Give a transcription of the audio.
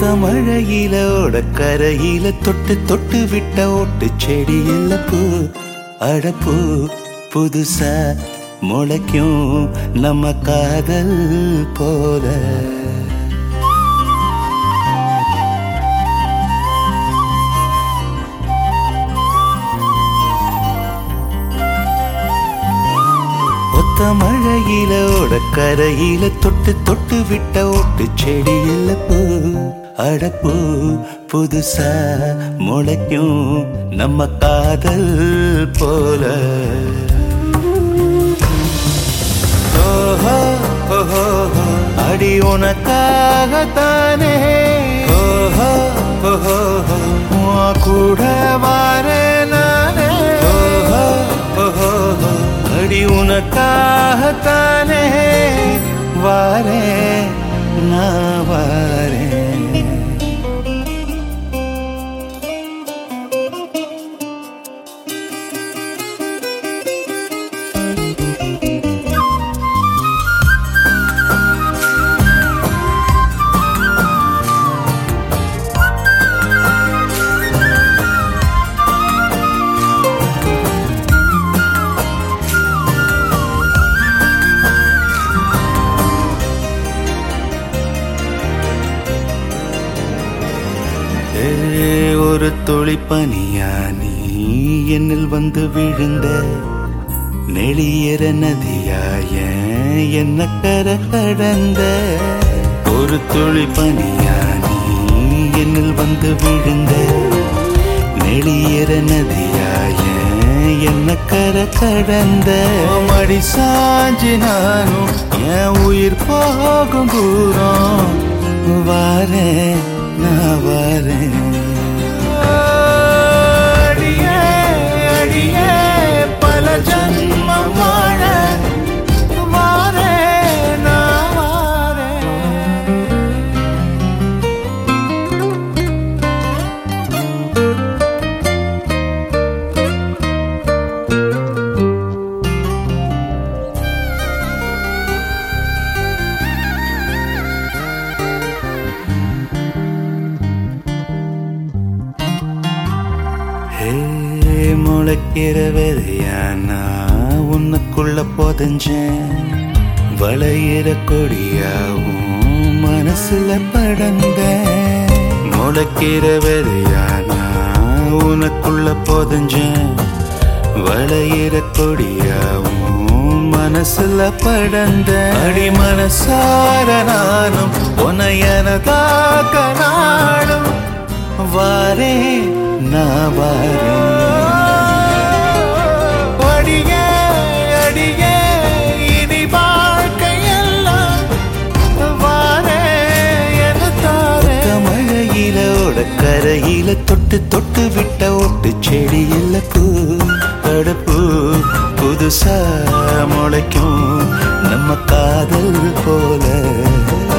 ஒத்த மழையில ஓட கரையில தொட்டு தொட்டு விட்ட ஓட்டு செடியில பூ அடப்பூ புதுசா முளைக்கும் நம்ம காதல் போல ஒத்த மழையில ஓட கரையில தொட்டு தொட்டு விட்ட ஓட்டு செடியில பூ அடப்பூ புதுசா முளைக்கும் நம்ம காதல் போல ஓஹோ ஓஹோ அடி உனக்காகத்தானே ஓஹோ ஓஹோ உன் கூட வாரே நானே ஓஹோ ஓஹோ அடி உனக்காகத்தானே வாரே நான் வாரேன் ஏ, ஒரு துளி பனியா நீ என்னில் வந்து விழுந்த நெளியற நதியாய என்ன கர கடந்த ஒரு துளி பனியா நீ என்னில் வந்து விழுந்த நெளியற நதியாய என்ன கர கடந்த மடி சாஞ்சி நானும் என் உயிர் போகும் தூரம் வாரேன் நான் வாரேன் அடியே அடியே பல ஜன்மம் வாழ வாரேன் நான் வாரேன் ஹே முளைக்கிற விதையானா உன்னுக்குள்ள புதஞ்சேன் வளையிற கொடியாவும் மனசுல படந்த முளைக்கிற விதையானா உனக்குள்ள புதஞ்சேன் வளையிற கொடியாவும் மனசுல படந்த அடி மனசார நானும் உனையனதாக்க நாடும் வாரே நான் வாரே அடியே அடியே இனி வாழ்க்கையெல்லாம் வாரே என தாரே மழையில ஓட கரையில தொட்டு தொட்டு விட்ட ஓட்டு செடியில பூ தடுப்பு புதுசா முளைக்கும் நம்ம காதல் போல